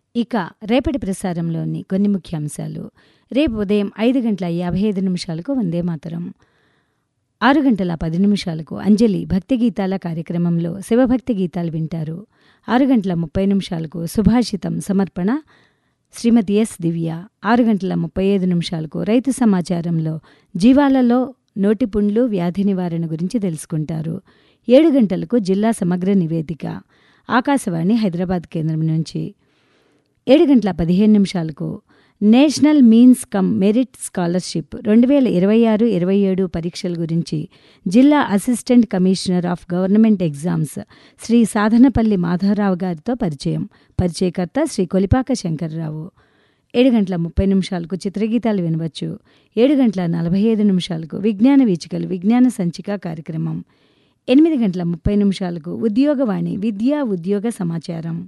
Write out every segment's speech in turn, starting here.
ఇక రేపటి ప్రసారంలోని కొన్ని ముఖ్యాంశాలు రేపు ఉదయం ఐదు గంటల యాభై ఐదు నిమిషాలకు వందే మాతరం ఆరు గంటల పది నిమిషాలకు అంజలి భక్తి గీతాల కార్యక్రమంలో శివభక్తి గీతాలు వింటారు ఆరు గంటల ముప్పై నిమిషాలకు సుభాషితం సమర్పణ శ్రీమతి ఎస్ దివ్య ఆరు గంటల ముప్పై ఐదు నిమిషాలకు రైతు సమాచారంలో జీవాలలో నోటిపుండ్లు వ్యాధి నివారణ గురించి తెలుసుకుంటారు ఏడు గంటలకు జిల్లా సమగ్ర నివేదిక ఆకాశవాణి హైదరాబాద్ కేంద్రం నుంచి ఏడు గంటల పదిహేను నిమిషాలకు national means cum merit scholarship రెండు వేల ఇరవై ఆరు ఇరవై ఏడు పరీక్షల గురించి జిల్లా assistant commissioner of government exams Shri Sadhanapalli Madhavarao గారితో పరిచయం పరిచయకర్త శ్రీ కొలిపాక శంకర్రావు ఏడు గంటల ముప్పై నిమిషాలకు చిత్రగీతాలు వినవచ్చు ఏడు గంటల నలభై ఐదు నిమిషాలకు విజ్ఞాన వీచికలు విజ్ఞాన సంచిక కార్యక్రమం ఎనిమిది గంటల ముప్పై నిమిషాలకు ఉద్యోగవాణి విద్యా ఉద్యోగ సమాచారం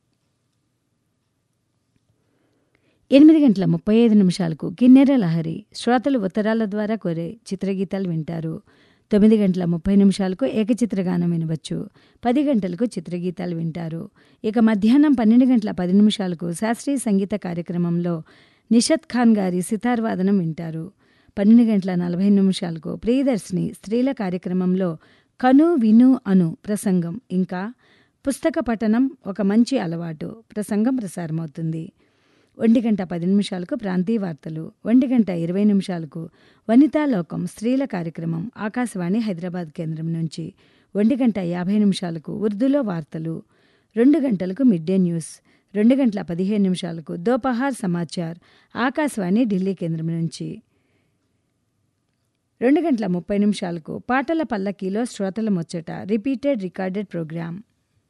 ఎనిమిది గంటల ముప్పై ఐదు నిమిషాలకు కిన్నెర లహరి శ్రోతలు ఉత్తరాల ద్వారా కోరే చిత్రగీతాలు వింటారు తొమ్మిది గంటల ముప్పై నిమిషాలకు ఏకచిత్రగానం వినవచ్చు పది గంటలకు చిత్రగీతాలు వింటారు ఇక మధ్యాహ్నం పన్నెండు గంటల పది నిమిషాలకు శాస్త్రీయ సంగీత కార్యక్రమంలో నిషత్ ఖాన్ గారి సితార్ వాదనం వింటారు పన్నెండు గంటల నలభై నిమిషాలకు ప్రియదర్శిని స్త్రీల కార్యక్రమంలో కను విను అను ప్రసంగం ఇంకా పుస్తక పఠనం ఒక మంచి అలవాటు ప్రసంగం ప్రసారమవుతుంది ఒంటి గంట పది నిమిషాలకు ప్రాంతీయ వార్తలు ఒంటి గంట ఇరవై నిమిషాలకు వనితాలోకం స్త్రీల కార్యక్రమం ఆకాశవాణి హైదరాబాద్ కేంద్రం నుంచి ఒంటి గంట యాభై నిమిషాలకు ఉర్దూలో వార్తలు రెండు గంటలకు మిడ్ డే న్యూస్ రెండు గంటల పదిహేను నిమిషాలకు దోపహార్ సమాచార్ ఆకాశవాణి ఢిల్లీ కేంద్రం నుంచి రెండు గంటల ముప్పై నిమిషాలకు పాటల పల్లకీలో శ్రోతల ముచ్చట రిపీటెడ్ రికార్డెడ్ ప్రోగ్రామ్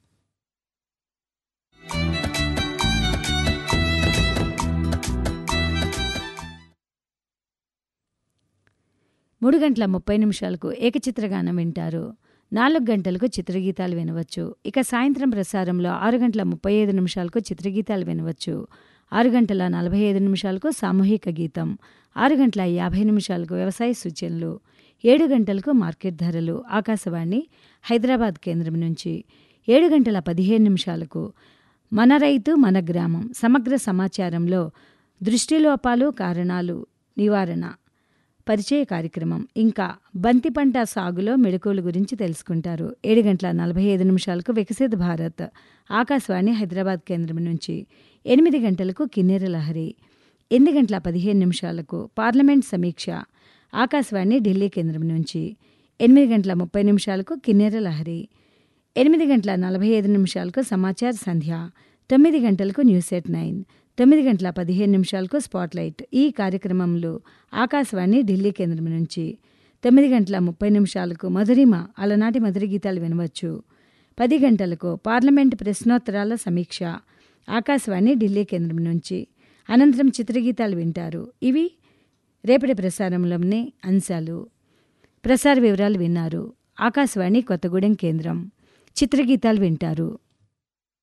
మూడు గంటల ముప్పై నిమిషాలకు ఏకచిత్రగానం వింటారు నాలుగు గంటలకు చిత్రగీతాలు వినవచ్చు ఇక సాయంత్రం ప్రసారంలో ఆరు గంటల ముప్పై ఐదు నిమిషాలకు చిత్రగీతాలు వినవచ్చు ఆరు గంటల నలభై ఐదు నిమిషాలకు సామూహిక గీతం ఆరు గంటల యాభై నిమిషాలకు వ్యవసాయ సూచనలు ఏడు గంటలకు మార్కెట్ ధరలు ఆకాశవాణి హైదరాబాద్ కేంద్రం నుంచి ఏడు గంటల పదిహేను నిమిషాలకు మన రైతు మన గ్రామం సమగ్ర సమాచారంలో దృష్టిలోపాలు కారణాలు నివారణ పరిచయ కార్యక్రమం ఇంకా బంతి పంట సాగులో మెళకువల గురించి తెలుసుకుంటారు ఏడు గంటల నలభై ఐదు నిమిషాలకు వికసిత భారత్ ఆకాశవాణి హైదరాబాద్ కేంద్రం నుంచి ఎనిమిది గంటలకు కిన్నెర లహరి ఎనిమిది గంటల పదిహేను నిమిషాలకు పార్లమెంట్ సమీక్ష ఆకాశవాణి ఢిల్లీ కేంద్రం నుంచి ఎనిమిది గంటల ముప్పై నిమిషాలకు కిన్నెర లహరి ఎనిమిది గంటల నలభై ఐదు నిమిషాలకు సమాచార్ సంధ్య తొమ్మిది గంటలకు న్యూస్ ఎట్ నైన్ తొమ్మిది గంటల పదిహేను నిమిషాలకు స్పాట్లైట్ ఈ కార్యక్రమంలో ఆకాశవాణి ఢిల్లీ కేంద్రం నుంచి తొమ్మిది గంటల ముప్పై నిమిషాలకు మధురిమ అలనాటి మధుర గీతాలు వినవచ్చు పది గంటలకు పార్లమెంట్ ప్రశ్నోత్తరాల సమీక్ష ఆకాశవాణి ఢిల్లీ కేంద్రం నుంచి అనంతరం చిత్రగీతాలు వింటారు ఇవి రేపటి ప్రసారంలోని అంశాలు ప్రసార వివరాలు విన్నారు ఆకాశవాణి కొత్తగూడెం కేంద్రం చిత్రగీతాలు వింటారు